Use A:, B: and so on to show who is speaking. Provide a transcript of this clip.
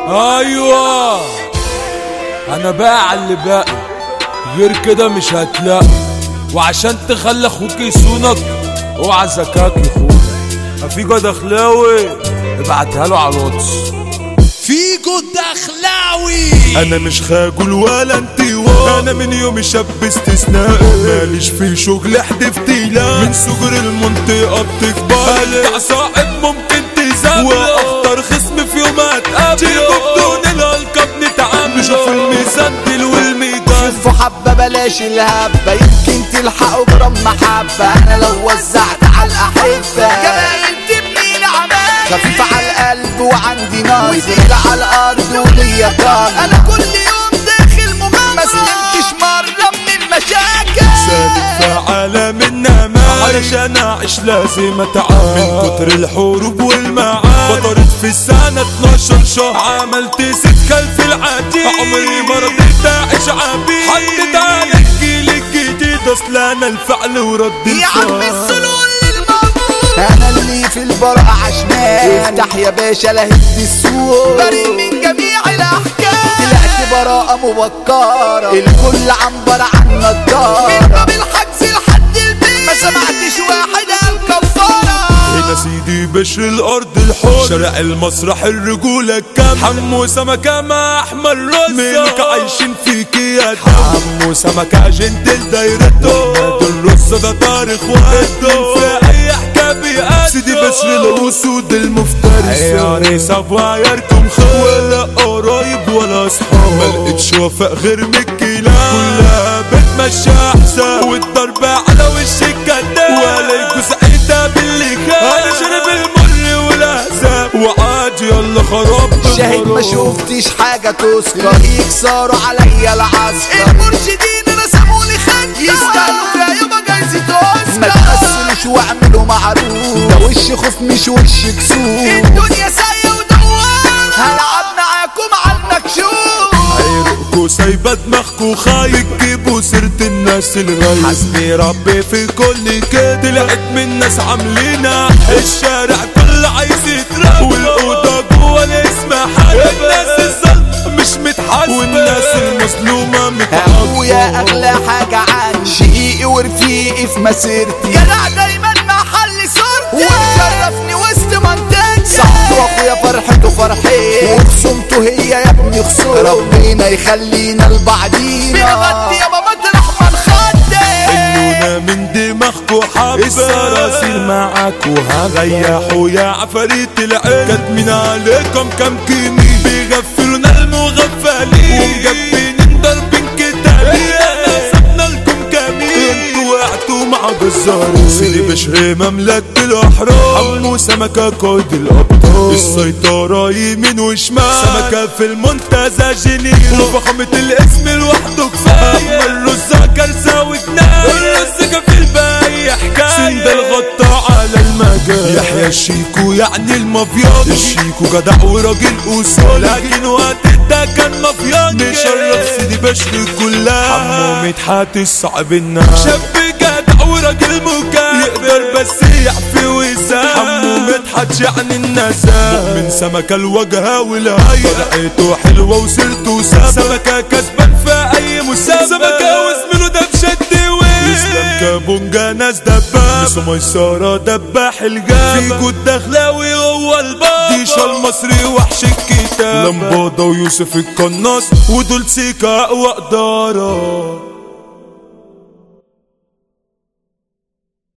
A: ايوه انا باقي على اللي باقي غير كده مش هتلاقي وعشان تخلي اخوك يصونك اوعى زكاك يخونك افيجو دخلاوي ابعتها له على الواتس
B: فيجو الدخلاوي
C: انا مش خاجل ولا انطوائي انا من يوم شاب استثنائي ماليش في شغل حدفت لا من صغر المنطقه بتكبر
A: بتاع صاحب ممكن تزامل
C: واخطر خصم في يوم هتقابله
A: تيجوا بدون الالقاب نتعامل
C: نشوف الميزان دل والميدان
B: شوفوا حبة بلاش الهبة يمكن تلحقوا جرام محبة أنا لو وزعت على الأحبة جمايل تبني العمال خفيفة على القلب وعندي نظر وتقيلة على الأرض وليا كار أنا كل يوم داخل مغامرة ما سلمتش مرة من المشاكل
C: سالك في عالم النعمة علشان اعيش لازم اتعب من كتر الحروب والمعارك بطرت في السنة 12 شهر عملت ست خلف العادي عمري ما رضيت اعيش عبيد حطيت على الجيل الجديد اصل انا الفعل ورد
B: يا عم
C: الفعل
B: السلول للموضوع انا اللي في البراءة عشمان افتح يا باشا لهد السوق بريء من جميع الاحكام طلعت براءة مبكرة الكل عنبر عن نضارة من باب الحجز لحد البيت ما سمعتش واحد قال كفارة
C: هنا سيدي بشر الارض الحر شارع المسرح الرجولة الكام حمو سمكة مع احمر رزة ملك عايشين فيك يا دم حمو سمكة جنتل دايرته محمد الرزة ده تاريخ وقته في اي حكاية بيقدم سيدي بشر الاسود المفترسة يعني سافايركم خير ولا قرايب ولا اصحاب ما لقيتش وفاء غير من الكلاب كلها بتمشي احسن والضرب على وش الكذاب ولا يجوز عيدها باللي كان انا شرب المر والاحزاب وعاد يلا خراب
B: شاهد ما شفتش حاجة تذكر يكسروا عليا العسكر المرشدين رسمولي خنجر يستاهلوا فيها يابا جايزة اوسكار ما تمثلوش واعملوا معروف ده وش خوف مش وش كسوف الدنيا ساية ودوار هلعب معاكم على المكشوف
C: عيرقكوا سايبة دماغكوا خايف تجيبوا سيرة الناس الغايب حسبي ربي في كل كده طلعت من ناس عاملينا الشارع كله عايز يتراب والأوضة جوا الاسم حاجة الناس الظلم مش متحاسبة والناس المظلومة
B: ابويا
C: متعاقبة
B: اغلى حاجة عندي شقيقي ورفيقي في مسيرتي جدع دايما محل صورتي ومشرفني وسط منطقتي صاحبي واخويا فرحته فرحتي وخصومته هي يا ابني خصومته ربنا يخلينا لبعضينا بنغطي يا بابا مطرح ما نخدم
C: خلونا من دماغكوا حبة الصراصير معاكوا هريحوا يا عفاريت العين كاتمين عليكم كام كمين بيغفلونا المغفلين ومجبين ضربين كتالين انا سبنا لكم كمين انتوا وقعتوا مع جزارين سيدي بشر مملكة الاحرار حمو سمكة قائد الابطال السيطرة يمين وشمال سمكة في المنتزه جنين وفخامة الاسم لوحده كفاية اما الرزة كارثة وجناية الرز كفيل بأي حكاية سند الغطا على المجال يحيى الشيكو يعني المافيا الشيكو جدع وراجل اصول لكن وقت ده كان مافيا مشرف سيدي بشر كلها حمو مدحت الصعب الناس شاب جدع وراجل مكافئ يقدر بس يعفي ويسام حمو مدحت يعني النساء من سمكة الوجهة والهيئة طلعته حلوة وسيرته سابقة سمكة كسبان في أي مسابقة سمكة وزميله ده بشد وين يسلم كابونجا ناس دباب بس ميسارة دباح الجاب فيجو الدخلاوي هو الباب ديشا المصري وحش الكتاب لمبادة ويوسف القناص ودول سيكا وقدارة